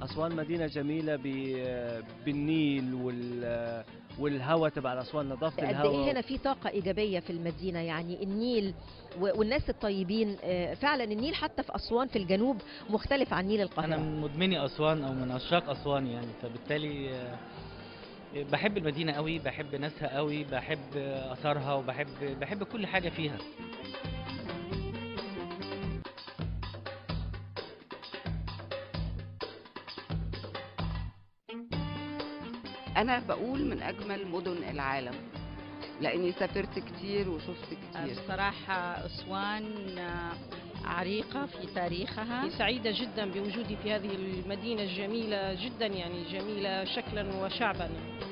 أسوان مدينة جميلة ب- بالنيل وال والهواء تبع أسوان نظافة قد الهواء ايه هنا في طاقة إيجابية في المدينة يعني النيل و- والناس الطيبين آه، فعلا النيل حتى في أسوان في الجنوب مختلف عن نيل انا القاهرة من مدمني اسوان او من عشاق اسوان يعني فبالتالي آه، بحب المدينه قوي بحب ناسها قوي بحب آه، اثارها وبحب بحب كل حاجه فيها أنا بقول من أجمل مدن العالم لأني سافرت كتير وشفت كتير بصراحة أسوان آه، عريقة في تاريخها سعيدة جدا بوجودي في هذه المدينة الجميلة جدا يعني جميلة شكلا وشعبا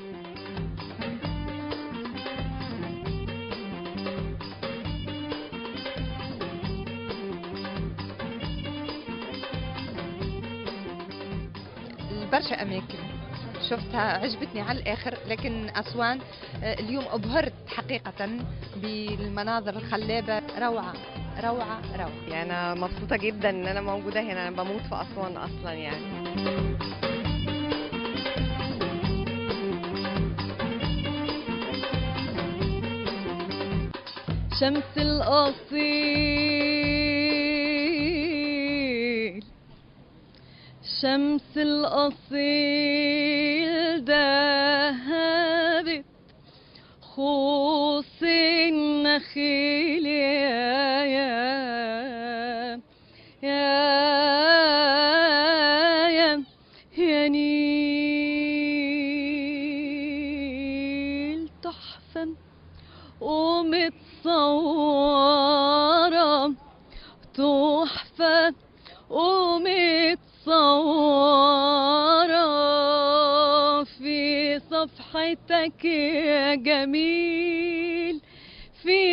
برشا اماكن شفتها عجبتني على الاخر لكن اسوان آه، اليوم ابهرت حقيقه بالمناظر الخلابه روعه روعه روعه يعني انا مبسوطه جدا ان انا موجوده هنا انا بموت في اسوان اصلا يعني شمس الأصيل شمس الأصيل ذهبت خوص النخيل يا يا يا يا يا نيل تحفة ومتصورة تحفة ومتصورة في صفحتك يا جميل في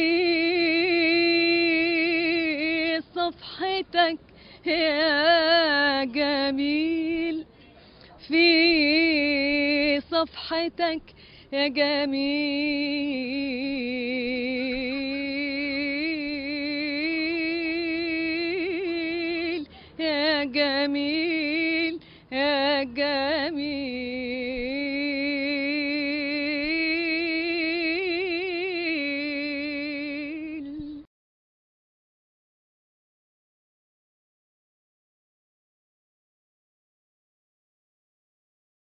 صفحتك يا جميل في صفحتك يا جميل يا جميل يا جميل